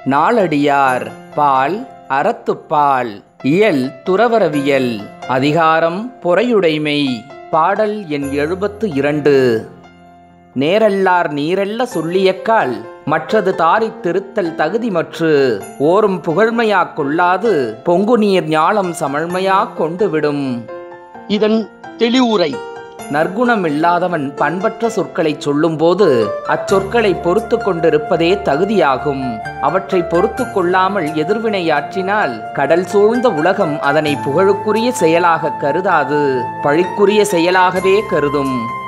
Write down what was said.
நாளடியார் பால் அறத்துப்பால் இயல் துறவரவியல் அதிகாரம் பொறையுடைமை பாடல் எண் எழுபத்து இரண்டு நேரல்லார் நீரெல்ல சொல்லியக்கால் மற்றது தாரித் திருத்தல் தகுதிமற்று ஓரும் புகழ்மையாக் கொள்ளாது பொங்கு நீர் ஞாலம் சமழ்மையாக் கொண்டு விடும் இதன் தெளிவுரை நற்குணமில்லாதவன் பண்பற்ற சொற்களைச் சொல்லும்போது அச்சொற்களை பொறுத்து கொண்டிருப்பதே தகுதியாகும் அவற்றை பொறுத்து கொள்ளாமல் எதிர்வினையாற்றினால் கடல் சூழ்ந்த உலகம் அதனை புகழுக்குரிய செயலாக கருதாது பழிக்குரிய செயலாகவே கருதும்